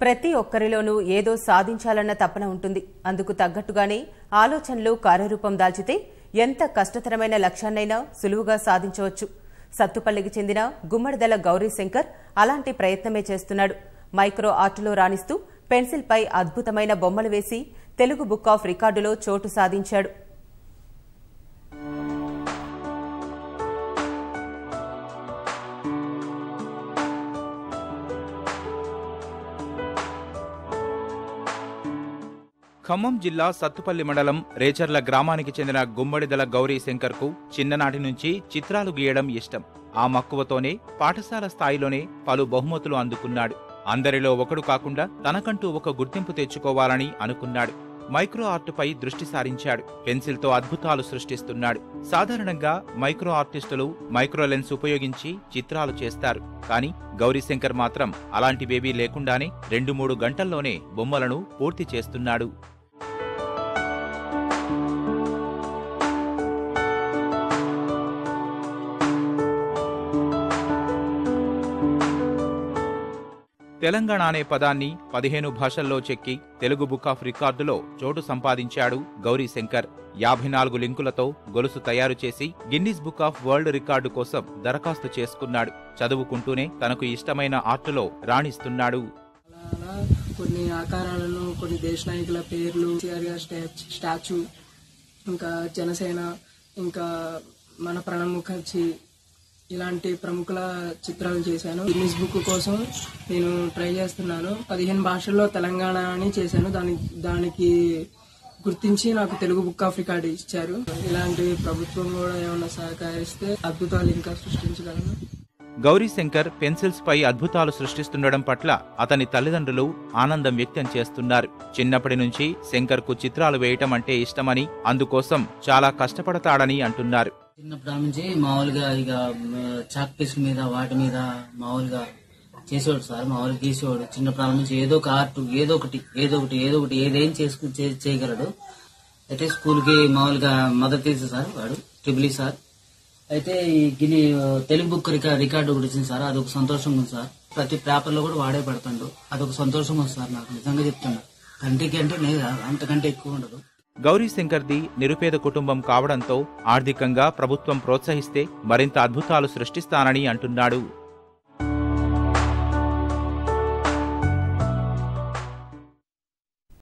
ప్రతి ఒక్కరిలోనూ ఏదో సాధించాలన్న తపన ఉంటుంది అందుకు తగ్గట్టుగానే ఆలోచనలు కార్యరూపం దాల్చితే ఎంత కష్టతరమైన లక్ష్యాన్నైనా సులువుగా సాధించవచ్చు సత్తుపల్లికి చెందిన గుమ్మడిదల గౌరీశంకర్ అలాంటి ప్రయత్నమే చేస్తున్నాడు మైక్రో ఆర్టులో రాణిస్తూ పెన్సిల్పై అద్భుతమైన బొమ్మలు వేసి తెలుగు బుక్ ఆఫ్ రికార్డులో చోటు సాధించాడు ఖమ్మం జిల్లా సత్తుపల్లి మండలం రేచర్ల గ్రామానికి చెందిన గుమ్మడిదల గౌరీ శంకర్కు చిన్ననాటి నుంచి చిత్రాలు గీయడం ఇష్టం ఆ మక్కువతోనే పాఠశాల స్థాయిలోనే పలు బహుమతులు అందుకున్నాడు అందరిలో ఒకడు కాకుండా తనకంటూ ఒక గుర్తింపు తెచ్చుకోవాలని అనుకున్నాడు మైక్రో ఆర్టుపై దృష్టి సారించాడు పెన్సిల్తో అద్భుతాలు సృష్టిస్తున్నాడు సాధారణంగా మైక్రో ఆర్టిస్టులు మైక్రో లెన్స్ ఉపయోగించి చిత్రాలు చేస్తారు కానీ గౌరీశంకర్ మాత్రం అలాంటివేవీ లేకుండానే రెండు మూడు గంటల్లోనే బొమ్మలను పూర్తి చేస్తున్నాడు తెలంగాణ అనే పదాన్ని పదిహేను భాషల్లో చెక్కి తెలుగు బుక్ ఆఫ్ రికార్డులో చోటు సంపాదించాడు గౌరీ శంకర్ యాభై నాలుగు లింకులతో గొలుసు తయారు చేసి Guinness book of world record కోసం దరఖాస్తు చేసుకున్నాడు చదువుకుంటూనే తనకు ఇష్టమైన ఆర్టులో రాణిస్తున్నాడు అలా కొన్ని ఆకారాలను కొన్ని దేశ నాయకుల పేర్లు కేసీఆర్ గారి స్టాచ్- స్టాచ్యూ ఇంకా జనసేన ఇంకా మన ప్రణబ్ ముఖర్జీ ఇలాంటి ప్రముఖుల చిత్రాలు చేశాను గిన్నిస్ బుక్ కోసం నేను ట్రై చేస్తున్నాను పదిహేను భాషల్లో తెలంగాణ అని చేశాను దాని దానికి గుర్తించి నాకు తెలుగు బుక్ ఆఫ్ రికార్డ్ ఇచ్చారు ఇలాంటి ప్రభుత్వం కూడా ఏమైనా సహకరిస్తే అద్భుతాలు ఇంకా సృష్టించగలను గౌరీ శంకర్ పెన్సిల్స్ పై అద్భుతాలు సృష్టిస్తుండడం పట్ల అతని తల్లిదండ్రులు ఆనందం వ్యక్తం చేస్తున్నారు చిన్నప్పటి నుంచి శంకర్ కు చిత్రాలు వేయటం అంటే ఇష్టమని అందుకోసం చాలా కష్టపడతాడని అంటున్నారు చిన్నప్పటి నుంచి మామూలుగా ఇక చాక్ పీస్ మీద వాటి మీద మామూలుగా చేసేవాడు సార్ మామూలుగా గీసేవాడు చిన్నప్పటి నుంచి ఏదో ఒక ఆర్ట్ ఏదో ఒకటి ఏదో ఒకటి ఏదో ఒకటి ఏదేం చేసుకు చే- చేయగలడు అయితే స్కూల్ కి మామూలుగా మదర్ తీసు సార్ వాడు ట్రిపుల్ ఈ సార్ అయితే ఈ గిని తెలుగు బుక్ రికా రికార్డు ఒకటి వచ్చింది సార్ అదొక సంతోషంగా ఉంది సార్ ప్రతి పేపర్ లో కూడా వాడే పెడతాడు అదొక సంతోషం ఉంది సార్ నాకు నిజంగా చెప్తున్నా కంటికి అంటే లేదు అంతకంటే ఎక్కువ ఉండదు గౌరీ శంకర్ది నిరుపేద కుటుంబం కావడంతో ఆర్థికంగా ప్రభుత్వం ప్రోత్సహిస్తే మరింత అద్భుతాలు సృష్టిస్తానని అంటున్నాడు